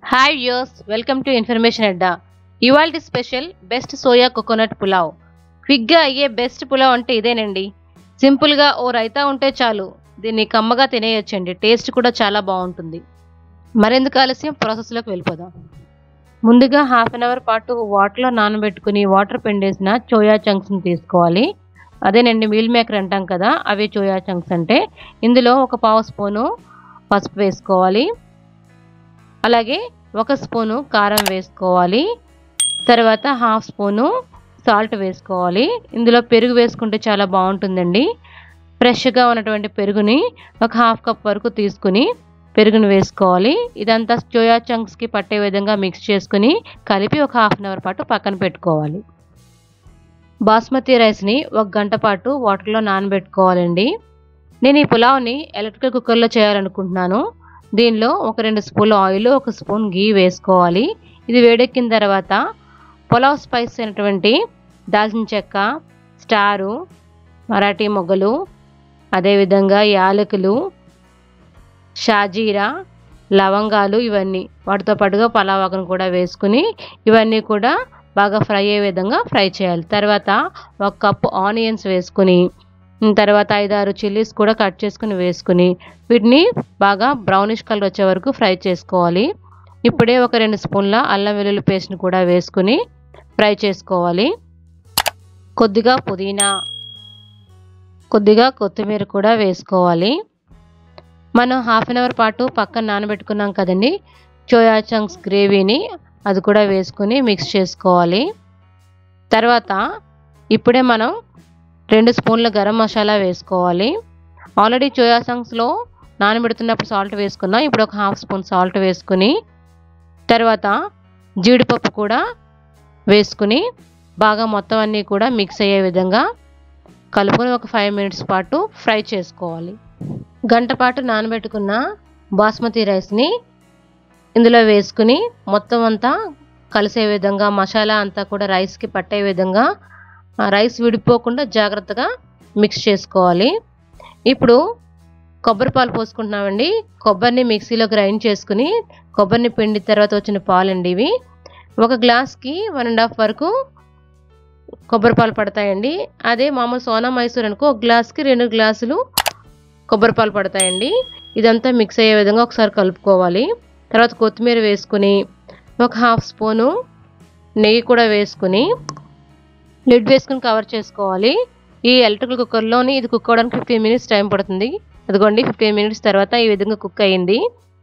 hi views welcome to information Adda ఇవాళ special best soya coconut pulao క్విక్గా అయ్యే బెస్ట్ పులావ్ అంటే ఇదేనండి సింపుల్గా ఓ రైతా ఉంటే చాలు దీన్ని కమ్మగా తినేయొచ్చండి టేస్ట్ కూడా చాలా బాగుంటుంది మరెందుకు ఆలస్యం ప్రాసెస్లోకి వెళ్ళిపోదాం ముందుగా హాఫ్ అన్ అవర్ పాటు వాటర్లో నానబెట్టుకుని వాటర్ పిండేసిన చోయా చంక్స్ని తీసుకోవాలి అదేనండి మీల్ మేకర్ అంటాం కదా అవి చోయా చంక్స్ అంటే ఇందులో ఒక పావు స్పూను పసుపు వేసుకోవాలి అలాగే ఒక స్పూను కారం వేసుకోవాలి తర్వాత హాఫ్ స్పూను సాల్ట్ వేసుకోవాలి ఇందులో పెరుగు వేసుకుంటే చాలా బాగుంటుందండి ఫ్రెష్గా ఉన్నటువంటి పెరుగుని ఒక హాఫ్ కప్ వరకు తీసుకుని పెరుగును వేసుకోవాలి ఇదంతా సోయా చంక్స్కి పట్టే విధంగా మిక్స్ చేసుకుని కలిపి ఒక హాఫ్ అన్ అవర్ పాటు పక్కన పెట్టుకోవాలి బాస్మతి రైస్ని ఒక గంట పాటు వాటర్లో నానబెట్టుకోవాలండి నేను ఈ పులావ్ని ఎలక్ట్రికల్ కుక్కర్లో చేయాలనుకుంటున్నాను దీనిలో ఒక రెండు స్పూన్లు ఆయిల్ ఒక స్పూన్ గీ వేసుకోవాలి ఇది వేడెక్కిన తర్వాత పులావ్ స్పైస్ అయినటువంటి దాల్చిన చెక్క స్టారు మరాఠీ మొగ్గలు అదేవిధంగా యాలకులు షాజీరా లవంగాలు ఇవన్నీ వాటితో పాటుగా పలావాకును కూడా వేసుకుని ఇవన్నీ కూడా బాగా ఫ్రై అయ్యే విధంగా ఫ్రై చేయాలి తర్వాత ఒక కప్పు ఆనియన్స్ వేసుకుని తర్వాత ఐదారు చిల్లీస్ కూడా కట్ చేసుకుని వేసుకుని వీటిని బాగా బ్రౌనిష్ కలర్ వచ్చే వరకు ఫ్రై చేసుకోవాలి ఇప్పుడే ఒక రెండు స్పూన్ల అల్లం వెల్లుల్లి పేస్ట్ని కూడా వేసుకుని ఫ్రై చేసుకోవాలి కొద్దిగా పుదీనా కొద్దిగా కొత్తిమీర కూడా వేసుకోవాలి మనం హాఫ్ అన్ అవర్ పాటు పక్కన నానబెట్టుకున్నాం కదండి చోయా చంక్స్ గ్రేవీని అది కూడా వేసుకుని మిక్స్ చేసుకోవాలి తర్వాత ఇప్పుడే మనం రెండు స్పూన్ల గరం మసాలా వేసుకోవాలి ఆల్రెడీ చోయా చంక్స్లో నానబెడుతున్నప్పుడు సాల్ట్ వేసుకున్నాం ఇప్పుడు ఒక హాఫ్ స్పూన్ సాల్ట్ వేసుకుని తర్వాత జీడిపప్పు కూడా వేసుకుని బాగా మొత్తం అన్నీ కూడా మిక్స్ అయ్యే విధంగా కలుపుకొని ఒక ఫైవ్ మినిట్స్ పాటు ఫ్రై చేసుకోవాలి గంట పాటు నానబెట్టుకున్న బాస్మతి రైస్ని ఇందులో వేసుకుని మొత్తం అంతా కలిసే విధంగా మసాలా అంతా కూడా రైస్కి పట్టే విధంగా రైస్ విడిపోకుండా జాగ్రత్తగా మిక్స్ చేసుకోవాలి ఇప్పుడు కొబ్బరి పాలు పోసుకుంటున్నామండి కొబ్బరిని మిక్సీలో గ్రైండ్ చేసుకుని కొబ్బరిని పిండి తర్వాత వచ్చిన పాలండి ఇవి ఒక గ్లాస్కి వన్ అండ్ హాఫ్ వరకు కొబ్బరి పాలు పడతాయండి అదే మామూలు సోనా మైసూర్ అనుకో ఒక గ్లాస్కి రెండు గ్లాసులు కొబ్బరి పాలు పడతాయండి ఇదంతా మిక్స్ అయ్యే విధంగా ఒకసారి కలుపుకోవాలి తర్వాత కొత్తిమీర వేసుకుని ఒక హాఫ్ స్పూను నెయ్యి కూడా వేసుకుని లిడ్ వేసుకుని కవర్ చేసుకోవాలి ఈ ఎలక్ట్రికల్ కుక్కర్లోని ఇది కుక్ అవ్వడానికి ఫిఫ్టీన్ మినిట్స్ టైం పడుతుంది అదిగోండి ఫిఫ్టీన్ మినిట్స్ తర్వాత ఈ విధంగా కుక్ అయ్యింది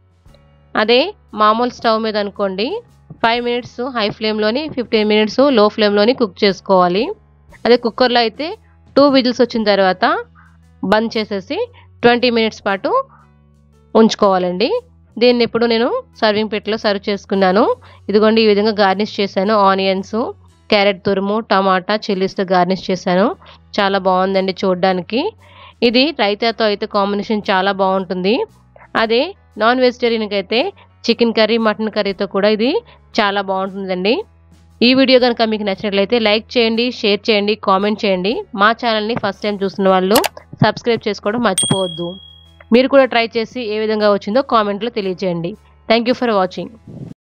అదే మామూలు స్టవ్ మీద అనుకోండి ఫైవ్ మినిట్స్ హై ఫ్లేమ్లోని ఫిఫ్టీన్ మినిట్స్ లో ఫ్లేమ్లోని కుక్ చేసుకోవాలి అదే కుక్కర్లో అయితే టూ విజిల్స్ వచ్చిన తర్వాత బంద్ చేసేసి ట్వంటీ మినిట్స్ పాటు ఉంచుకోవాలండి దీన్ని ఇప్పుడు నేను సర్వింగ్ పెట్టిలో సర్వ్ చేసుకున్నాను ఇదిగోండి ఈ విధంగా గార్నిష్ చేశాను ఆనియన్స్ క్యారెట్ తురుము టమాటా చిల్లీస్తో గార్నిష్ చేశాను చాలా బాగుందండి చూడడానికి ఇది రైతాతో అయితే కాంబినేషన్ చాలా బాగుంటుంది అదే నాన్ వెజిటేరియన్కి అయితే చికెన్ కర్రీ మటన్ కర్రీతో కూడా ఇది చాలా బాగుంటుందండి ఈ వీడియో కనుక మీకు నచ్చినట్లయితే లైక్ చేయండి షేర్ చేయండి కామెంట్ చేయండి మా ఛానల్ని ఫస్ట్ టైం చూస్తున్న వాళ్ళు సబ్స్క్రైబ్ చేసుకోవడం మర్చిపోవద్దు మీరు కూడా ట్రై చేసి ఏ విధంగా వచ్చిందో కామెంట్లో తెలియజేయండి థ్యాంక్ యూ ఫర్ వాచింగ్